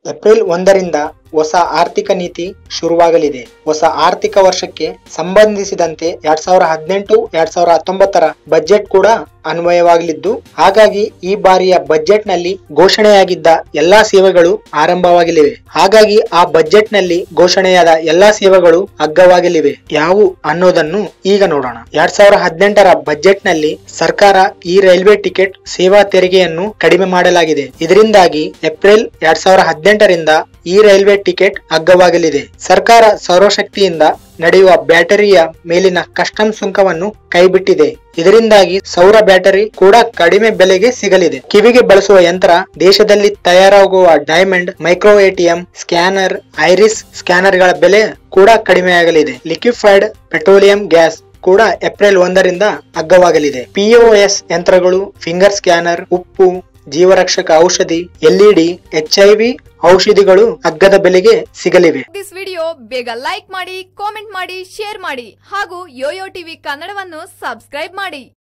April ಒಂದರಿಂದ ಹೊಸ ಆರ್ಥಿಕ ನೀತಿ ಶುರುವಾಗಲಿದೆ ಹೊಸ ಆರ್ಥಿಕ ವರ್ಷಕ್ಕೆ ಸಂಬಂಧಿಸಿದಂತೆ ಎರಡ್ ಸಾವಿರ ಹದಿನೆಂಟು ಎರಡ್ ಸಾವಿರ ಹತ್ತೊಂಬತ್ತರ ಬಜೆಟ್ ಕೂಡ ಅನ್ವಯವಾಗಲಿದ್ದು ಹಾಗಾಗಿ ಈ ಬಾರಿಯ ಬಜೆಟ್ ನಲ್ಲಿ ಘೋಷಣೆಯಾಗಿದ್ದ ಎಲ್ಲಾ ಸೇವೆಗಳು ಆರಂಭವಾಗಲಿವೆ ಹಾಗಾಗಿ ಆ ಬಜೆಟ್ ನಲ್ಲಿ ಘೋಷಣೆಯಾದ ಎಲ್ಲಾ ಸೇವೆಗಳು ಅಗ್ಗವಾಗಲಿವೆ ಯಾವುವು ಅನ್ನೋದನ್ನು ಈಗ ನೋಡೋಣ ಎರಡ್ ಸಾವಿರ ಹದಿನೆಂಟರ ಬಜೆಟ್ ನಲ್ಲಿ ಸರ್ಕಾರ ಈ ರೈಲ್ವೆ ಟಿಕೆಟ್ ಸೇವಾ ತೆರಿಗೆಯನ್ನು ಕಡಿಮೆ ಮಾಡಲಾಗಿದೆ ಇದರಿಂದಾಗಿ ಏಪ್ರಿಲ್ ಎರಡ್ ಸಾವಿರ ಹದಿನೆಂಟರಿಂದ ಈ ರೈಲ್ವೆ ಟಿಕೆಟ್ ಅಗ್ಗವಾಗಲಿದೆ ಸರ್ಕಾರ ಸೌರಶಕ್ತಿಯಿಂದ ನಡೆಯುವ ಬ್ಯಾಟರಿಯ ಮೇಲಿನ ಕಸ್ಟಮ್ ಸುಂಕವನ್ನು ಕೈಬಿಟ್ಟಿದೆ ಇದರಿಂದಾಗಿ ಸೌರ ಬ್ಯಾಟರಿ ಕೂಡ ಕಡಿಮೆ ಬೆಲೆಗೆ ಸಿಗಲಿದೆ ಕಿವಿಗೆ ಬಳಸುವ ಯಂತ್ರ ದೇಶದಲ್ಲಿ ತಯಾರಾಗುವ diamond micro ATM scanner iris ಸ್ಕ್ಯಾನರ್ಗಳ ಬೆಲೆ ಕೂಡ ಕಡಿಮೆಯಾಗಲಿದೆ ಲಿಕ್ವಿಫೈಡ್ ಪೆಟ್ರೋಲಿಯಂ ಗ್ಯಾಸ್ ಕೂಡ ಏಪ್ರಿಲ್ ಒಂದರಿಂದ ಅಗ್ಗವಾಗಲಿದೆ ಪಿಒಎಸ್ ಯಂತ್ರಗಳು ಫಿಂಗರ್ ಸ್ಕ್ಯಾನರ್ ಉಪ್ಪು ಜೀವರಕ್ಷಕ ಔಷಧಿ ಎಲ್ಇಡಿ ಎಚ್ಐವಿ ಔಷಧಿಗಳು ಅಗ್ಗದ ಬೆಲೆಗೆ ಸಿಗಲಿವೆ ದಿಸ್ ವಿಡಿಯೋ ಬೇಗ ಲೈಕ್ ಮಾಡಿ ಕಾಮೆಂಟ್ ಮಾಡಿ ಶೇರ್ ಮಾಡಿ ಹಾಗೂ ಯೋಯೋ ಟಿವಿ ಕನ್ನಡವನ್ನು ಸಬ್ಸ್ಕ್ರೈಬ್ ಮಾಡಿ